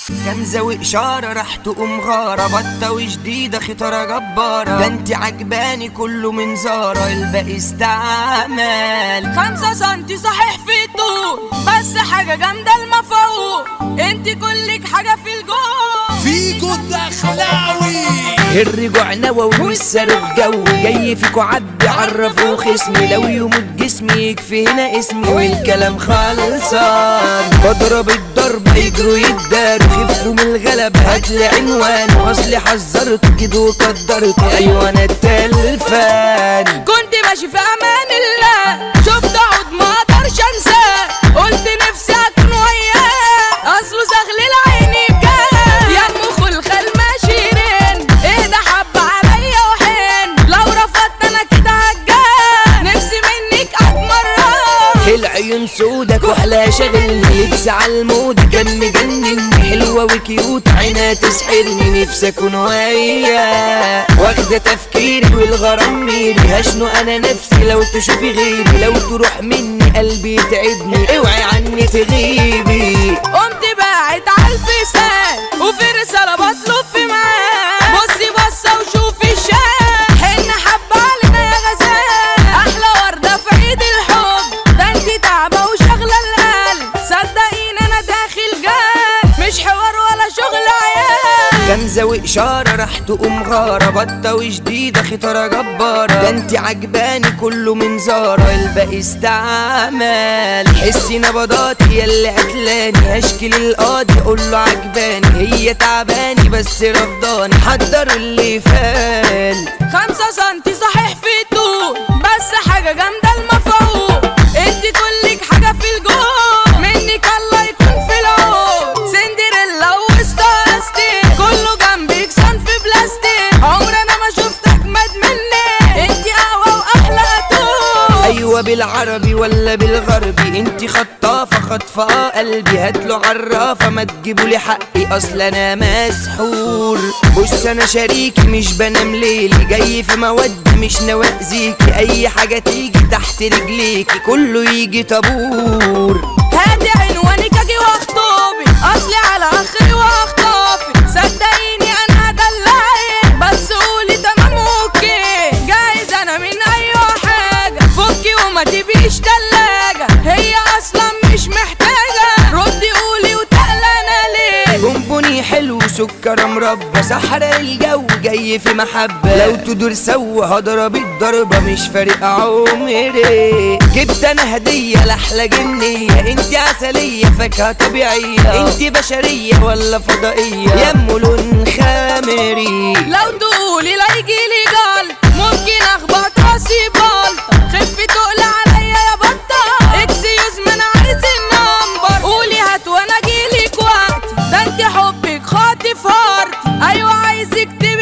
كنزة وإشارة راح تقوم غارة بطة وجديدة خطرة جبارة ده انت عجباني كله من زارة الباقي استعمال خمسة سنتي صحيح في الطول بس حاجة جامدة المفعول انت كلك حاجة في الجول فيكو الدخلاوي الرجوع نووي والصاروخ جو جاي فيكو عبي عرفوا خصمي لو يموت جسمي يكفي هنا اسمي والكلام خلصان بضرب الضرب يجروا يداروا خفوا من الغلب هاتلي عنوان اصلي حذرت كده وقدرت ايوه انا التلفان كنت ماشي في امان الله شفت عود ما اقدرش انساه قلت نفسي اكون وياه اصله زغل العين بجاه يا مخ الخل ماشيين اهدى حب عليا وحين لو رفضت انا كده هتجاه نفسي منك اتمرن العيون سودا كحلة شغلني لبس على المود كان مجنني حلوة وكيوت عينها تسحرني نفسي اكون وياه واخدة تفكيري والغرام ميري هشنو انا نفسي لو تشوفي غيري لو تروح مني قلبي يتعبني اوعي عني تغيبي قمت باعت على الفيسان وفي رسالة بطلب في معاه بصي بصة وشوفي الشام حن حبة علينا يا غزال أحلى وردة في عيد الحب ده انتي تعبة وشغلة القلب صدقيني أنا داخل جال مش حوار ولا شغل عيال كنزة وإشارة راح تقوم غارة بطة وجديدة خطرة جبارة ده انت عجباني كله من زارة الباقي استعمال حسي نبضاتي ياللي قتلاني هشكي للقاضي اقول له عجباني هي تعباني بس رفضاني حضر اللي فال خمسة سنتي صحيح في الطول بس حاجة جامدة المفعول انت كلك حاجة في الجول منك الله يكون في العون سندريلا وستارستي كله جنبك صنف بلاستيك عمر انا ما شفت اجمد منك انت اقوى واحلى طول ايوه بالعربي ولا بالغربي انت خطافه خطفه آه قلبي هاتله عرافه ما تجيبوا لي حقي اصل انا مسحور بص انا شريكي مش بنام ليلي جاي في مودي مش ناوي اذيكي اي حاجه تيجي تحت رجليكي كله يجي طابور هاتي عنوانك اجي واخطبي اصلي على اخري واخطفي صدقيني انا هدلعك بس قولي تمام اوكي جايز انا من اي حاجه فكي وما تبيش تلاجه هي اصلا مش محتاجه ردي قولي وتقلانه ليه بونبوني حلو سكر مربى صحراء الجو جاي في محبة لو تدور سوا هضرب الضربة مش فارق عمري جبت انا هدية لأحلى جنية انت عسلية فاكهة طبيعية انت بشرية ولا فضائية يا ام لون خامري لو تقولي لا يجيلي جال ممكن اخبط راسي بلطة خفي تقل عليا يا بطة اكسيوز من عرس النمبر قولي هات وانا اجيلك وقتي ده انت حبك خاطف هارتي ايوه عايزك تبقي